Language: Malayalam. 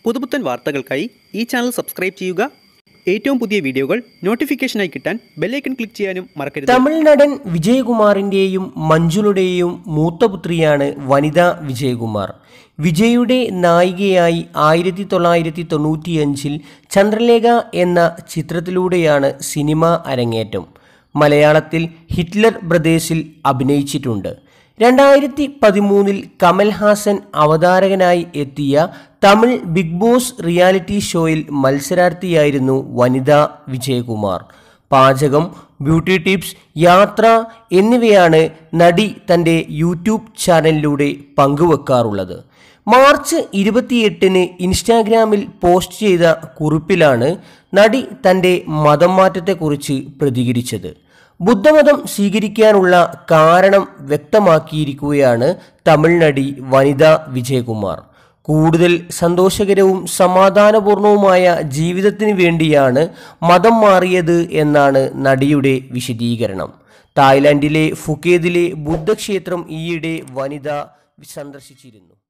പുതുപുത്തൻ വാർത്തകൾക്കായി ഈ ചാനൽ സബ്സ്ക്രൈബ് ചെയ്യുക ഏറ്റവും പുതിയ വീഡിയോകൾ നോട്ടിഫിക്കേഷനായി കിട്ടാൻ ബെല്ലൈക്കൺ ക്ലിക്ക് ചെയ്യാനും മറക്കരുത് തമിഴ് നടൻ വിജയകുമാറിൻ്റെയും മഞ്ജുളുടെയും മൂത്തപുത്രിയാണ് വനിത വിജയകുമാർ വിജയുടെ നായികയായി ആയിരത്തി തൊള്ളായിരത്തി തൊണ്ണൂറ്റിയഞ്ചിൽ ചന്ദ്രലേഖ എന്ന ചിത്രത്തിലൂടെയാണ് സിനിമ അരങ്ങേറ്റം മലയാളത്തിൽ ഹിറ്റ്ലർ ബ്രദേഴ്സിൽ അഭിനയിച്ചിട്ടുണ്ട് രണ്ടായിരത്തി പതിമൂന്നിൽ കമൽഹാസൻ അവതാരകനായി എത്തിയ തമിഴ് ബിഗ് ബോസ് റിയാലിറ്റി ഷോയിൽ മത്സരാർത്ഥിയായിരുന്നു വനിത വിജയകുമാർ പാചകം ബ്യൂട്ടി ടിപ്സ് യാത്ര എന്നിവയാണ് നടി തൻ്റെ യൂട്യൂബ് ചാനലിലൂടെ പങ്കുവെക്കാറുള്ളത് മാർച്ച് ഇരുപത്തിയെട്ടിന് ഇൻസ്റ്റാഗ്രാമിൽ പോസ്റ്റ് ചെയ്ത കുറിപ്പിലാണ് നടി തൻ്റെ മതം മാറ്റത്തെക്കുറിച്ച് പ്രതികരിച്ചത് ബുദ്ധമതം സ്വീകരിക്കാനുള്ള കാരണം വ്യക്തമാക്കിയിരിക്കുകയാണ് തമിഴ് നടി വനിത വിജയകുമാർ കൂടുതൽ സന്തോഷകരവും സമാധാനപൂർണവുമായ ജീവിതത്തിന് വേണ്ടിയാണ് മതം മാറിയത് എന്നാണ് നടിയുടെ വിശദീകരണം തായ്ലാൻഡിലെ ഫുക്കേതിലെ ബുദ്ധക്ഷേത്രം ഈയിടെ വനിത സന്ദർശിച്ചിരുന്നു